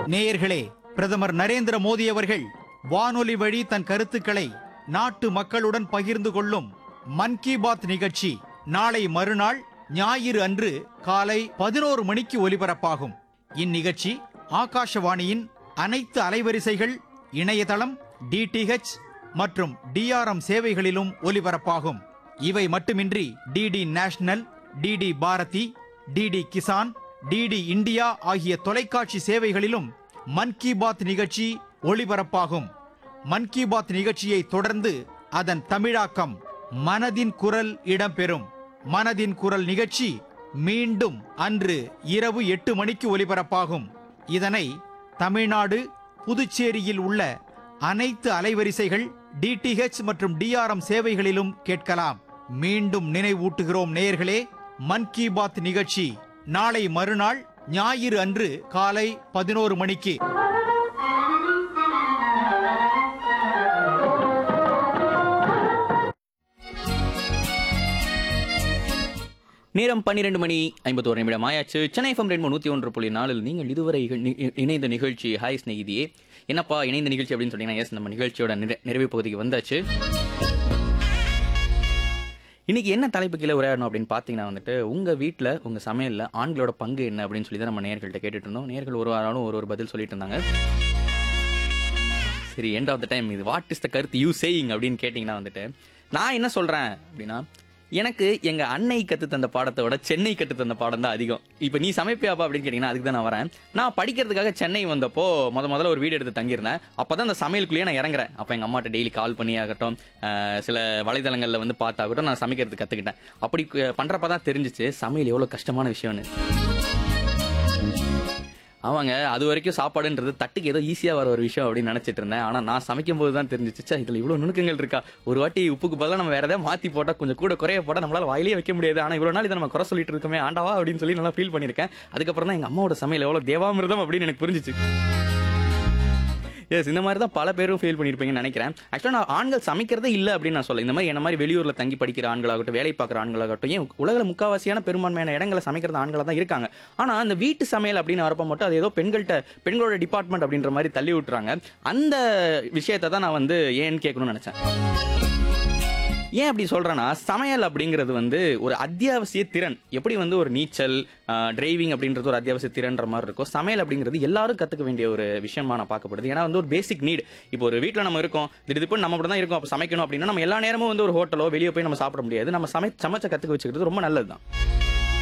நேயர்களே பிரதமர் நரேந்திர மோடி அவர்கள் வானொலி வழி தன் கருத்துக்களை நாட்டு மக்களுடன் பகிர்ந்து கொள்ளும் மன் கி பாத் நிகழ்ச்சி நாளை மறுநாள் ஞாயிறு அன்று காலை பதினோரு மணிக்கு ஒலிபரப்பாகும் இந்நிகழ்ச்சி ஆகாஷவாணியின் அனைத்து அலைவரிசைகள் இணையதளம் டிடிஹெச் மற்றும் டிஆர்எம் சேவைகளிலும் ஒலிபரப்பாகும் இவை மட்டுமின்றி DD national DD Bharati DD Kisan DD India ஆகிய தொலைக்காட்சி சேவைகளிலும் மன் கி பாத் நிகழ்ச்சி ஒளிபரப்பாகும் மன் கி பாத் நிகழ்ச்சியை தொடர்ந்து அதன் தமிழாக்கம் மனதின் குரல் இடம்பெறும் மனதின் குரல் நிகழ்ச்சி மீண்டும் அன்று இரவு எட்டு மணிக்கு ஒலிபரப்பாகும் இதனை தமிழ்நாடு புதுச்சேரியில் உள்ள அனைத்து அலைவரிசைகள் டிடிஹெச் மற்றும் டிஆர்எம் சேவைகளிலும் கேட்கலாம் மீண்டும் நினைவூட்டுகிறோம் நேயர்களே மன் கி பாத் நிகழ்ச்சி நாளை மறுநாள் ஞாயிறு அன்று காலை பதினோரு மணிக்கு நேரம் பன்னிரெண்டு மணி ஐம்பத்தோரு நிமிடம் ஆயாச்சு சென்னை எஃப்எம் ரெண்டு நூற்றி ஒன்று புள்ளி நாலில் நீங்கள் இதுவரை இக- நி- இணைந்த நிகழ்ச்சி ஹாய் ஸ்நேகிதியே என்னப்பா இணைந்த நிகழ்ச்சி அப்படின்னு சொன்னீங்கன்னா எஸ் நம்ம நிகழ்ச்சியோட நிறை- நிறைவு பகுதிக்கு வந்தாச்சு இன்னைக்கு என்ன தலைப்பு கீழே உரையாடணும் அப்படின்னு பார்த்தீங்கன்னா வந்துட்டு உங்கள் வீட்டில் உங்கள் சமையலில் ஆண்களோட பங்கு என்ன அப்படின்னு சொல்லி தான் நம்ம நேர்கள்ட்ட கேட்டுட்டு இருந்தோம் நேர்கள் ஒரு வாரம் ஒரு ஒரு பதில் சொல்லிட்டு இருந்தாங்க சரி எண்ட் ஆஃப் த டைம் இது வாட் இஸ் த கருத்து யூ சேயிங் அப்படின்னு கேட்டிங்கன்னா வந்துட்டு நான் என்ன சொல்கிறேன் அப்படின்னா எனக்கு எங்கள் அன்னை கற்று தந்த பாடத்தை விட சென்னை கற்று தந்த பாடம் தான் அதிகம் இப்போ நீ சமைப்பியாப்பா அப்படின்னு கேட்டிங்கன்னா அதுக்கு தான் நான் வரேன் நான் படிக்கிறதுக்காக சென்னை வந்தப்போ முத முதல்ல ஒரு வீடு எடுத்து தங்கியிருந்தேன் அப்போ தான் அந்த சமையலுக்குள்ளேயே நான் இறங்குறேன் அப்போ எங்கள் அம்மாட்ட டெய்லி கால் பண்ணி ஆகட்டும் அஹ், சில வலைதளங்களில் வந்து பார்த்தாகட்டும் நான் சமைக்கிறது கற்றுக்கிட்டேன் அப்படி பண்ணுறப்ப தான் தெரிஞ்சிச்சு சமையல் எவ்வளோ கஷ்டமான விஷயம்னு ஆமாங்க அது வரைக்கும் சாப்பாடுன்றது தட்டுக்கு ஏதோ ஈஸியாக வர ஒரு விஷயம் அப்படின்னு நினச்சிட்டு இருந்தேன் ஆனால் நான் சமைக்கும் போது தான் தெரிஞ்சிச்சு ச்சே, இதுல இவ்வளோ நுணுக்கங்கள் இருக்கா ஒரு வாட்டி உப்புக்கு பதிலாக நம்ம வேற ஏதாவது மாற்றி போட்டால் கொஞ்சம் கூட குறைய போட்டால் நம்மளால வாயிலே வைக்க முடியாது ஆனால் இவ்வளோ நாள் இதை நம்ம குறை சொல்லிட்டு இருக்கோமே ஆண்டாவா அப்படின்னு சொல்லி நல்லா ஃபீல் பண்ணியிருக்கேன் அதுக்கப்புறம் தான் எங்கள் அம்மாவோட சமையல் எவ்வளோ தேவாமிர்தம் அப்படின்னு எனக்கு புரிஞ்சிச்சு எஸ் இந்த மாதிரி தான் பல பேரும் ஃபீல் பண்ணியிருப்பீங்கன்னு நினைக்கிறேன் ஆக்சுவலாக நான் ஆண்கள் சமைக்கிறதே இல்லை அப்படின்னு நான் சொல்ல இந்த மாதிரி என்ன மாதிரி வெளியூரில் தங்கி படிக்கிற ஆண்களாகட்டும் வேலை பார்க்குற ஆண்களாகட்டும் ஏன் உலகில் முக்காவாசியான பெரும்பான்மையான இடங்களை சமைக்கிறது ஆண்களாக தான் இருக்காங்க ஆனால் அந்த வீட்டு சமையல் அப்படின்னு வரப்போ மட்டும் அது ஏதோ பெண்கள்கிட்ட பெண்களோட டிபார்ட்மெண்ட் அப்படின்ற மாதிரி தள்ளி விட்டுறாங்க அந்த விஷயத்தை தான் நான் வந்து ஏன்னு கேட்கணும்னு நினச்சேன் ஏன் அப்படி சொல்றேன்னா சமையல் அப்படிங்கிறது வந்து ஒரு அத்தியாவசிய திறன் எப்படி வந்து ஒரு நீச்சல் டிரைவிங் அப்படின்றது ஒரு அத்தியாவசிய திறன்ற மாதிரி இருக்கும் சமையல் அப்படிங்கிறது எல்லாரும் கத்துக்க வேண்டிய ஒரு விஷயமா நான் பார்க்கப்படுது ஏன்னா வந்து ஒரு பேசிக் நீட் இப்போ ஒரு வீட்டில் நம்ம இருக்கோம் திடீர்னு நம்ம மட்டும் தான் இருக்கோம் அப்போ சமைக்கணும் அப்படின்னா நம்ம எல்லா நேரமும் வந்து ஒரு ஹோட்டலோ வெளியே போய் நம்ம சாப்பிட முடியாது நம்ம சமை சமைச்ச கற்றுக்க வச்சுக்கிறது ரொம்ப நல்லது தான்